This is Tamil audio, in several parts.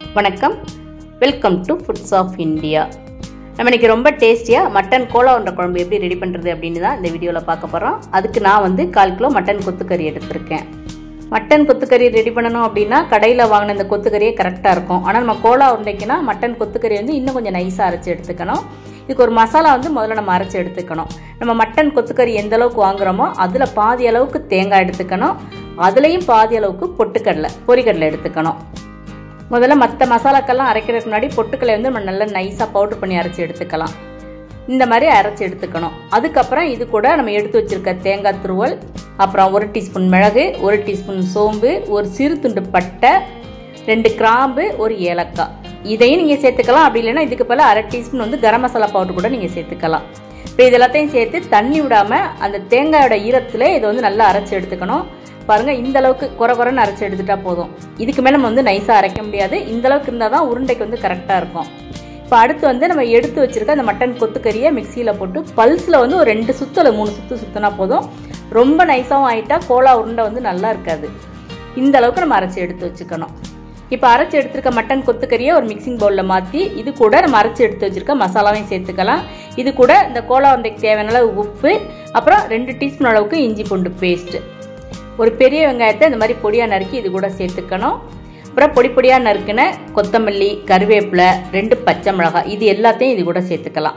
வணக்கம் welcome to foods of India நம்ம இன்னைக்கு ரொம்ப டேஸ்டியாக மட்டன் கோலா உருண்டை குழம்பு எப்படி ரெடி பண்ணுறது அப்படின்னு தான் இந்த வீடியோவில் பார்க்க போகிறோம் அதுக்கு நான் வந்து கால் கிலோ மட்டன் கொத்துக்கறி எடுத்திருக்கேன் மட்டன் கொத்துக்கறி ரெடி பண்ணணும் அப்படின்னா கடையில் வாங்கின இந்த கொத்துக்கறியே கரெக்டாக இருக்கும் ஆனால் நம்ம கோலா உருண்டைக்குன்னா மட்டன் கொத்துக்கறி வந்து இன்னும் கொஞ்சம் நைஸாக அரைச்சி எடுத்துக்கணும் இதுக்கு ஒரு மசாலா வந்து முதல்ல நம்ம அரைச்சி எடுத்துக்கணும் நம்ம மட்டன் கொத்துக்கறி எந்த அளவுக்கு வாங்குறோமோ அதில் பாதி அளவுக்கு தேங்காய் எடுத்துக்கணும் அதுலேயும் பாதி அளவுக்கு பொட்டுக்கடலை பொரிக்கடலை எடுத்துக்கணும் முதல்ல மற்ற மசாலாக்கெல்லாம் அரைக்கிறதுக்கு முன்னாடி பொட்டுக்கடலை வந்து நம்ம நல்லா நைஸாக பவுடர் பண்ணி அரைச்சி எடுத்துக்கலாம் இந்த மாதிரி அரைச்சி எடுத்துக்கணும் அதுக்கப்புறம் இது கூட நம்ம எடுத்து வச்சிருக்க தேங்காய் துருவல் அப்புறம் ஒரு டீஸ்பூன் மிளகு ஒரு டீஸ்பூன் சோம்பு ஒரு சிறு துண்டு பட்டை ரெண்டு கிராம்பு ஒரு ஏலக்காய் இதையும் நீங்கள் சேர்த்துக்கலாம் அப்படி இல்லைன்னா இதுக்கு பதில் அரை டீஸ்பூன் வந்து கரம் மசாலா பவுடர் கூட நீங்கள் சேர்த்துக்கலாம் இப்போ இது எல்லாத்தையும் சேர்த்து தண்ணி விடாமல் அந்த தேங்காயோட ஈரத்தில் இதை வந்து நல்லா அரைச்சி எடுத்துக்கணும் பாருங்கள் இந்த அளவுக்கு குறை குறைன்னு அரைச்சி எடுத்துட்டா போதும் இதுக்கு மேலே நம்ம வந்து நைஸாக அரைக்க முடியாது இந்த அளவுக்கு இருந்தால் தான் உருண்டைக்கு வந்து கரெக்டாக இருக்கும் இப்போ அடுத்து வந்து நம்ம எடுத்து வச்சிருக்க அந்த மட்டன் கொத்துக்கறியை மிக்சியில் போட்டு பல்ஸில் வந்து ஒரு ரெண்டு சுத்து இல்லை மூணு சுத்து சுத்தினா போதும் ரொம்ப நைஸாகவும் ஆகிட்டா கோலா உருண்டை வந்து நல்லா இருக்காது இந்த அளவுக்கு நம்ம அரைச்சி எடுத்து வச்சுக்கணும் இப்போ அரைச்சி எடுத்துருக்க மட்டன் கொத்துக்கறியை ஒரு மிக்சிங் பவுலில் மாற்றி இது கூட நம்ம அரைச்சி எடுத்து வச்சுருக்க மசாலாவையும் சேர்த்துக்கலாம் இது கூட இந்த கோலா உருண்டைக்கு தேவையான அளவு உப்பு அப்புறம் ரெண்டு டீஸ்பூன் அளவுக்கு இஞ்சி பூண்டு பேஸ்ட்டு ஒரு பெரிய வெங்காயத்தை இந்த மாதிரி பொடியாக நறுக்கி இது கூட சேர்த்துக்கணும் அப்புறம் பொடி பொடியாக நறுக்கின கொத்தமல்லி கருவேப்பிலை ரெண்டு பச்சை மிளகாய் இது எல்லாத்தையும் இது கூட சேர்த்துக்கலாம்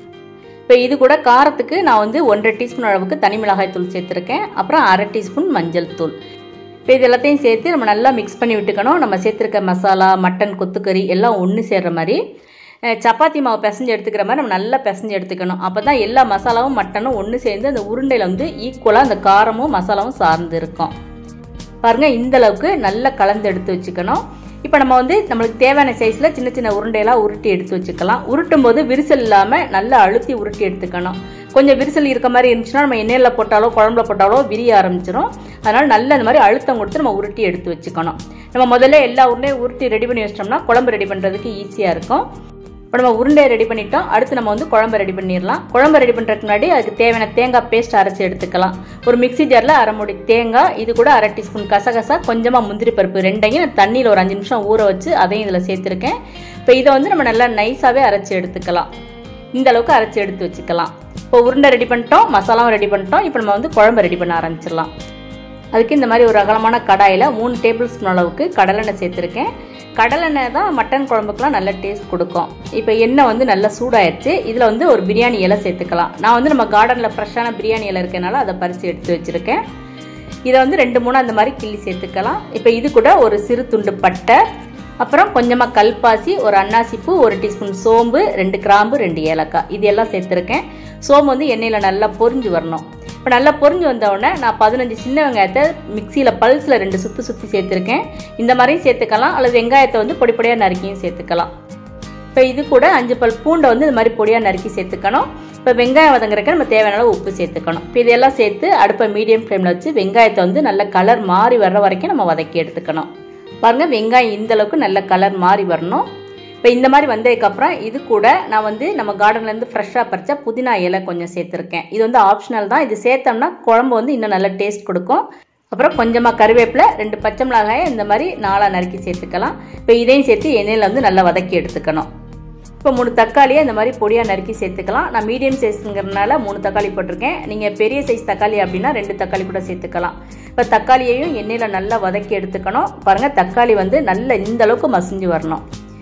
இப்போ இது கூட காரத்துக்கு நான் வந்து ஒன்றரை டீஸ்பூன் அளவுக்கு தனி மிளகாய் தூள் சேர்த்துருக்கேன் அப்புறம் அரை டீஸ்பூன் மஞ்சள் தூள் இப்போ இது எல்லாத்தையும் சேர்த்து நம்ம நல்லா மிக்ஸ் பண்ணி விட்டுக்கணும் நம்ம சேர்த்துருக்க மசாலா மட்டன் கொத்துக்கறி எல்லாம் ஒன்று சேர்கிற மாதிரி சப்பாத்தி மாவு பிசைஞ்சு எடுத்துக்கிற மாதிரி நம்ம நல்லா பிசைஞ்சு எடுத்துக்கணும் அப்போ தான் எல்லா மசாலாவும் மட்டனும் ஒன்று சேர்ந்து அந்த உருண்டையில் வந்து ஈக்குவலாக அந்த காரமும் மசாலாவும் சார்ந்து இருக்கும் பாருங்கள் இந்த அளவுக்கு நல்லா கலந்து எடுத்து வச்சுக்கணும் இப்போ நம்ம வந்து நம்மளுக்கு தேவையான சைஸில் சின்ன சின்ன உருண்டையெல்லாம் உருட்டி எடுத்து வச்சுக்கலாம் உருட்டும் போது விரிசல் இல்லாமல் நல்லா அழுத்தி உருட்டி எடுத்துக்கணும் கொஞ்சம் விரிசல் இருக்க மாதிரி இருந்துச்சுன்னா நம்ம எண்ணெயில் போட்டாலோ குழம்புல போட்டாலோ விரிய ஆரம்பிச்சிடும் அதனால் நல்ல இந்த மாதிரி அழுத்தம் கொடுத்து நம்ம உருட்டி எடுத்து வச்சுக்கணும் நம்ம முதல்ல எல்லா உருண்டையும் உருட்டி ரெடி பண்ணி வச்சிட்டோம்னா குழம்பு ரெடி பண்ணுறதுக்கு ஈஸியாக இருக்கும் இப்போ நம்ம உருண்டையை ரெடி பண்ணிட்டோம் அடுத்து நம்ம வந்து குழம்பு ரெடி பண்ணிடலாம் குழம்பு ரெடி பண்ணுறதுக்கு முன்னாடி அதுக்கு தேவையான தேங்காய் பேஸ்ட் அரைச்சி எடுத்துக்கலாம் ஒரு மிக்சி ஜாரில் அரை மூடி தேங்காய் இது கூட அரை டீஸ்பூன் கசகசா கொஞ்சமாக முந்திரி பருப்பு ரெண்டையும் நான் தண்ணியில் ஒரு அஞ்சு நிமிஷம் ஊற வச்சு அதையும் இதில் சேர்த்துருக்கேன் இப்போ இதை வந்து நம்ம நல்லா நைஸாகவே அரைச்சி எடுத்துக்கலாம் இந்த அளவுக்கு அரைச்சி எடுத்து வச்சுக்கலாம் இப்போ உருண்டை ரெடி பண்ணிட்டோம் மசாலாவும் ரெடி பண்ணிட்டோம் இப்போ நம்ம வந்து குழம்பு ரெடி பண்ண ஆரம்பிச்சிடலாம் அதுக்கு இந்த மாதிரி ஒரு அகலமான கடாயில் மூணு டேபிள் ஸ்பூன் அளவுக்கு கடலெண்ணெய் சேர்த்துருக்கேன் கடலெண்ணெய் தான் மட்டன் குழம்புக்குலாம் நல்ல டேஸ்ட் கொடுக்கும் இப்போ எண்ணெய் வந்து நல்லா சூடாயிருச்சு இதில் வந்து ஒரு பிரியாணி இலை சேர்த்துக்கலாம் நான் வந்து நம்ம கார்டனில் ஃப்ரெஷ்ஷான பிரியாணி இலை இருக்கனால அதை பறித்து எடுத்து வச்சுருக்கேன் இதை வந்து ரெண்டு மூணு அந்த மாதிரி கிள்ளி சேர்த்துக்கலாம் இப்போ இது கூட ஒரு சிறு துண்டு பட்டை அப்புறம் கொஞ்சமாக கல்பாசி ஒரு அன்னாசிப்பூ ஒரு டீஸ்பூன் சோம்பு ரெண்டு கிராம்பு ரெண்டு ஏலக்காய் இது எல்லாம் சேர்த்துருக்கேன் சோம்பு வந்து எண்ணெயில் நல்லா பொரிஞ்சு வரணும் இப்போ நல்லா பொரிஞ்சு வந்தவுடனே நான் பதினஞ்சு சின்ன வெங்காயத்தை மிக்சியில் பல்ஸில் ரெண்டு சுற்றி சுற்றி சேர்த்துருக்கேன் இந்த மாதிரியும் சேர்த்துக்கலாம் அல்லது வெங்காயத்தை வந்து பொடி பொடியாக நறுக்கியும் சேர்த்துக்கலாம் இப்போ இது கூட அஞ்சு பல் பூண்டை வந்து இந்த மாதிரி பொடியாக நறுக்கி சேர்த்துக்கணும் இப்போ வெங்காயம் வதங்குறதுக்கு நம்ம தேவையான அளவு உப்பு சேர்த்துக்கணும் இப்போ இதெல்லாம் சேர்த்து அடுப்பை மீடியம் ஃப்ளேமில் வச்சு வெங்காயத்தை வந்து நல்ல கலர் மாறி வர்ற வரைக்கும் நம்ம வதக்கி எடுத்துக்கணும் பாருங்கள் வெங்காயம் இந்த அளவுக்கு நல்ல கலர் மாறி வரணும் இப்போ இந்த மாதிரி வந்ததுக்கப்புறம் இது கூட நான் வந்து நம்ம கார்டன்லேருந்து ஃப்ரெஷ்ஷாக பறித்த புதினா இலை கொஞ்சம் சேர்த்துருக்கேன் இது வந்து ஆப்ஷனல் தான் இது சேர்த்தோம்னா குழம்பு வந்து இன்னும் நல்ல டேஸ்ட் கொடுக்கும் அப்புறம் கொஞ்சமாக கருவேப்பிலை ரெண்டு பச்சை மிளகாயை இந்த மாதிரி நாளாக நறுக்கி சேர்த்துக்கலாம் இப்போ இதையும் சேர்த்து எண்ணெயில் வந்து நல்லா வதக்கி எடுத்துக்கணும் இப்போ மூணு தக்காளியை இந்த மாதிரி பொடியாக நறுக்கி சேர்த்துக்கலாம் நான் மீடியம் சைஸுங்கிறதுனால மூணு தக்காளி போட்டிருக்கேன் நீங்கள் பெரிய சைஸ் தக்காளி அப்படின்னா ரெண்டு தக்காளி கூட சேர்த்துக்கலாம் இப்போ தக்காளியையும் எண்ணெயில் நல்லா வதக்கி எடுத்துக்கணும் பாருங்கள் தக்காளி வந்து நல்ல இந்த அளவுக்கு மசிஞ்சு வரணும்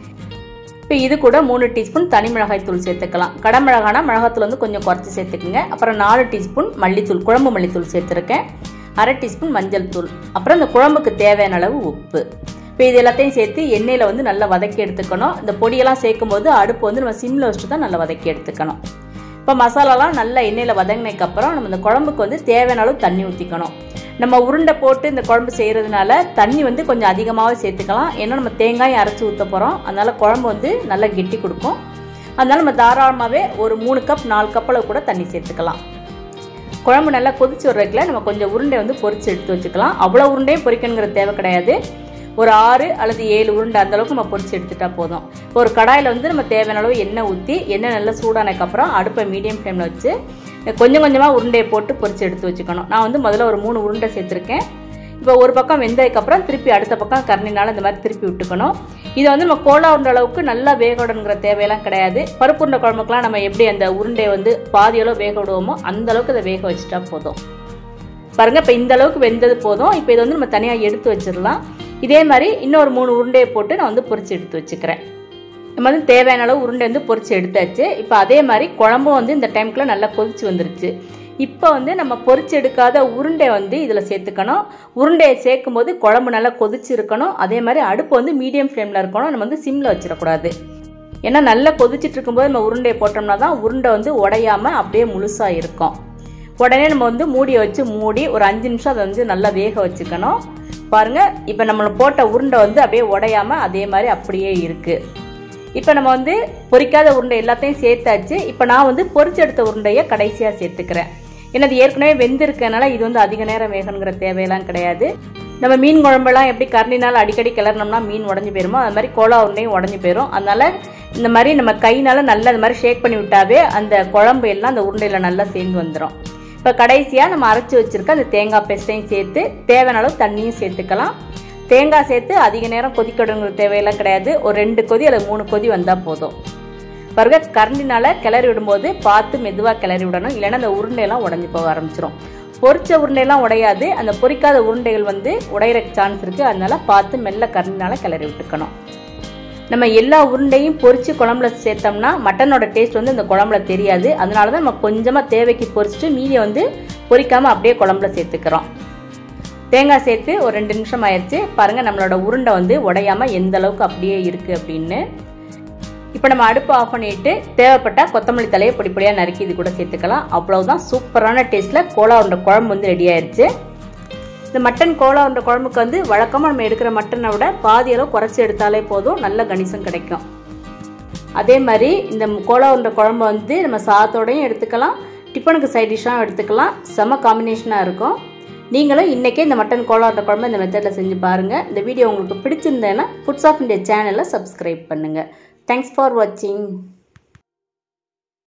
இப்போ இது கூட மூணு டீஸ்பூன் தனி மிளகாய் தூள் சேர்த்துக்கலாம் கடை மிளகானா மிளகாத்தூள் வந்து கொஞ்சம் குறைச்சி சேர்த்துக்குங்க அப்புறம் நாலு டீஸ்பூன் மல்லித்தூள் குழம்பு மல்லித்தூள் சேர்த்துருக்கேன் அரை டீஸ்பூன் மஞ்சள் தூள் அப்புறம் இந்த குழம்புக்கு தேவையான அளவு உப்பு இப்போ இது எல்லாத்தையும் சேர்த்து எண்ணெயில் வந்து நல்லா வதக்கி எடுத்துக்கணும் இந்த பொடியெல்லாம் சேர்க்கும் போது அடுப்பு வந்து நம்ம சிம்மில் வச்சுட்டு தான் நல்லா வதக்கி எடுத்துக்கணும் இப்போ மசாலாலாம் நல்லா எண்ணெயில் வதங்கினதுக்கப்புறம் நம்ம இந்த குழம்புக்கு வந்து தேவையான அளவு தண்ணி ஊற்றிக்கணும் நம்ம உருண்டை போட்டு இந்த குழம்பு செய்கிறதுனால தண்ணி வந்து கொஞ்சம் அதிகமாகவே சேர்த்துக்கலாம் ஏன்னா நம்ம தேங்காயும் அரைச்சி ஊற்ற போகிறோம் அதனால் குழம்பு வந்து நல்லா கெட்டி கொடுக்கும் அதனால் நம்ம தாராளமாகவே ஒரு மூணு கப் நாலு கப் அளவு கூட தண்ணி சேர்த்துக்கலாம் குழம்பு நல்லா கொதிச்சு வர்றதுக்குள்ள நம்ம கொஞ்சம் உருண்டை வந்து பொரிச்சு எடுத்து வச்சுக்கலாம் அவ்வளோ உருண்டையும் பொரிக்கணுங்கிற தேவை கிடையாது ஒரு ஆறு அல்லது ஏழு உருண்டை அந்த அளவுக்கு நம்ம பொரிச்சு எடுத்துட்டா போதும் இப்போ ஒரு கடாயில் வந்து நம்ம தேவையான அளவு எண்ணெய் ஊற்றி எண்ணெய் நல்லா சூடானதுக்கப்புறம் அடுப்பை மீடியம் ஃப்ளேமில் வச்சு கொஞ்சம் கொஞ்சமாக உருண்டையை போட்டு பொரிச்சு எடுத்து வச்சுக்கணும் நான் வந்து முதல்ல ஒரு மூணு உருண்டை சேர்த்துருக்கேன் இப்போ ஒரு பக்கம் வெந்ததுக்கப்புறம் திருப்பி அடுத்த பக்கம் கரண்டினால இந்த மாதிரி திருப்பி விட்டுக்கணும் இதை வந்து நம்ம கோலா உருண்டை அளவுக்கு நல்லா வேக விடணுங்கிற தேவையெல்லாம் கிடையாது பருப்பு உருண்டை குழம்புக்கெலாம் நம்ம எப்படி அந்த உருண்டையை வந்து பாதி அளவு வேக விடுவோமோ அந்த அளவுக்கு இதை வேக வச்சுட்டா போதும் பாருங்க இப்போ இந்த அளவுக்கு வெந்தது போதும் இப்போ இதை வந்து நம்ம தனியாக எடுத்து வச்சிடலாம் இதே மாதிரி இன்னொரு மூணு உருண்டையை போட்டு நான் வந்து பொரிச்சு எடுத்து வச்சுக்கிறேன் நம்ம வந்து தேவையான அளவு உருண்டை வந்து பொரிச்சு எடுத்தாச்சு இப்போ அதே மாதிரி குழம்பும் வந்து இந்த டைம்க்குள்ள நல்லா கொதிச்சு வந்துருச்சு இப்போ வந்து நம்ம பொரிச்சு எடுக்காத உருண்டை வந்து இதில் சேர்த்துக்கணும் உருண்டையை சேர்க்கும் போது குழம்பு நல்லா கொதிச்சு இருக்கணும் அதே மாதிரி அடுப்பு வந்து மீடியம் ஃப்ளேமில் இருக்கணும் நம்ம வந்து சிம்மில் வச்சிடக்கூடாது ஏன்னா நல்லா கொதிச்சிட்டு இருக்கும்போது நம்ம உருண்டையை போட்டோம்னா தான் உருண்டை வந்து உடையாமல் அப்படியே முழுசாக இருக்கும் உடனே நம்ம வந்து மூடியை வச்சு மூடி ஒரு அஞ்சு நிமிஷம் அதை வந்து நல்லா வேக வச்சுக்கணும் பாருங்க இப்போ நம்ம போட்ட உருண்டை வந்து அப்படியே உடையாம அதே மாதிரி அப்படியே இருக்கு இப்போ நம்ம வந்து பொரிக்காத உருண்டை எல்லாத்தையும் சேர்த்தாச்சு இப்போ நான் வந்து பொரிச்செடுத்த உருண்டையை கடைசியாக சேர்த்துக்கிறேன் ஏன்னா அது ஏற்கனவே வெந்திருக்கனால இது வந்து அதிக நேரம் வேகணுங்கிற தேவையெல்லாம் கிடையாது நம்ம மீன் குழம்பெல்லாம் எப்படி கரண்டினால் அடிக்கடி கிளறினோம்னா மீன் உடஞ்சி போயிருமோ அது மாதிரி கோலா உருண்டையும் உடஞ்சி போயிடும் அதனால இந்த மாதிரி நம்ம கைனால நல்லா இந்த மாதிரி ஷேக் பண்ணி விட்டாவே அந்த குழம்பு எல்லாம் அந்த உருண்டையில் நல்லா சேர்ந்து வந்துடும் இப்போ கடைசியாக நம்ம அரைச்சி வச்சுருக்க அந்த தேங்காய் பேஸ்ட்டையும் சேர்த்து தேவையான அளவு தண்ணியும் சேர்த்துக்கலாம் தேங்காய் சேர்த்து அதிக நேரம் கொதிக்கணுங்கிற தேவையெல்லாம் கிடையாது ஒரு ரெண்டு கொதி அல்லது மூணு கொதி வந்தால் போதும் பாருங்க கரண்டினால கிளறி விடும்போது பார்த்து மெதுவாக கிளறி விடணும் இல்லைன்னா அந்த உருண்டையெல்லாம் உடஞ்சி போக ஆரம்பிச்சிடும் பொரிச்ச உருண்டையெல்லாம் உடையாது அந்த பொரிக்காத உருண்டைகள் வந்து உடையிற சான்ஸ் இருக்குது அதனால பார்த்து மெல்ல கரண்டினால கிளறி விட்டுக்கணும் நம்ம எல்லா உருண்டையும் பொரிச்சு குழம்புல சேர்த்தோம்னா மட்டனோட டேஸ்ட் வந்து இந்த குழம்புல தெரியாது அதனால தான் நம்ம கொஞ்சமாக தேவைக்கு பொரிச்சிட்டு மீதியை வந்து பொரிக்காமல் அப்படியே குழம்புல சேர்த்துக்கிறோம் தேங்காய் சேர்த்து ஒரு ரெண்டு நிமிஷம் ஆயிடுச்சு பாருங்கள் நம்மளோட உருண்டை வந்து உடையாம எந்த அளவுக்கு அப்படியே இருக்குது அப்படின்னு இப்போ நம்ம அடுப்பு ஆஃப் பண்ணிட்டு தேவைப்பட்டால் கொத்தமல்லி தலையை பொடி பொடியாக நறுக்கி இது கூட சேர்த்துக்கலாம் அவ்வளவுதான் சூப்பரான டேஸ்ட்டில் கோலா உருண்டை குழம்பு வந்து ரெடி ஆயிடுச்சு இந்த மட்டன் கோலா உருண்டை குழம்புக்கு வந்து வழக்கமாக நம்ம எடுக்கிற மட்டனை விட பாதி அளவு குறைச்சி எடுத்தாலே போதும் நல்ல கணிசம் கிடைக்கும் அதே மாதிரி இந்த கோலா உருண்டை குழம்பு வந்து நம்ம சாதத்தோடையும் எடுத்துக்கலாம் டிஃபனுக்கு சைட் டிஷ்ஷாகவும் எடுத்துக்கலாம் செம காம்பினேஷனாக இருக்கும் நீங்களும் இன்றைக்கே இந்த மட்டன் கோலா உருண்டை குழம்பு இந்த மெத்தடில் செஞ்சு பாருங்கள் இந்த வீடியோ உங்களுக்கு பிடிச்சிருந்தேன்னா ஃபுட்ஸ் ஆஃப் இந்தியா சேனலை சப்ஸ்கிரைப் பண்ணுங்கள் தேங்க்ஸ் ஃபார் வாட்சிங்